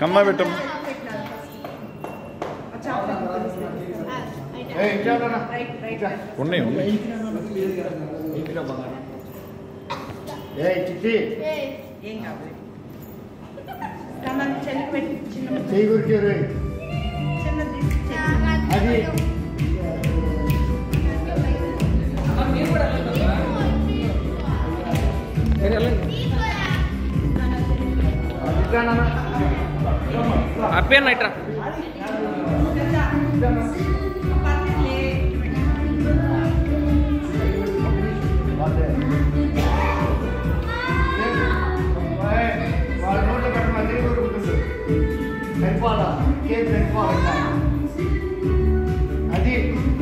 కమ్మ పెట్టమ్మ ఉన్నాయి ఉన్నాయి చిట్టి ఏం కావాలి రమ్మని చెల్లికి పెట్టి చిన్న చేయి కొరికారు చిన్నది చెల్లి. అది హ్యాపీ అన్న ఇట్రా పర్లేదులే. వాళ్ళ నోట్లో పెట్టమని తిరిగి కొరుకుతుండ్రు. సరిపోవాలా కేక్ సరిపోవాలంట అది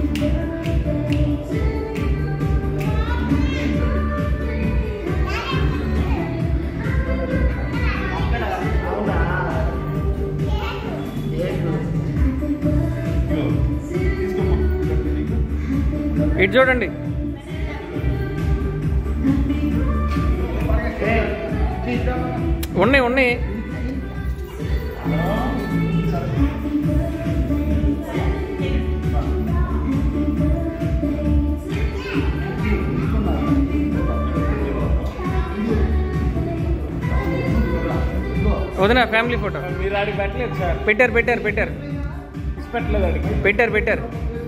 అక్కడ అవునా కేకు. ఇటు చూడండి ఏయ్, తీసుకో. ఉన్నాయి ఉన్నాయి వదిన ఫ్యామిలీ ఫోటో మీరు ఆడికి పెట్టలేదు సార్ పెట్టారు పెట్టారు పెట్టారు పెట్టలేదు ఆడికి పెట్టారు పెట్టారు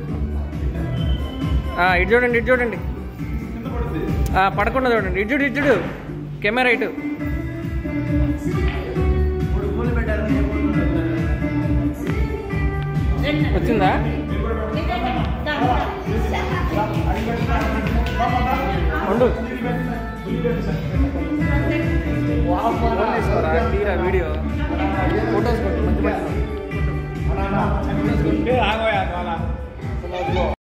ఆ, ఇటు చూడండి ఇటు చూడండి ఆ, పడకుండా చూడండి ఇటు చూడు ఇటు చూడు కెమెరా ఇటు వచ్చిందా ఉండు ఫోన్ తీసుకోరా తీరా వీడియో ఫొటోస్ కొట్టు మంచి మంచి ఆగోయా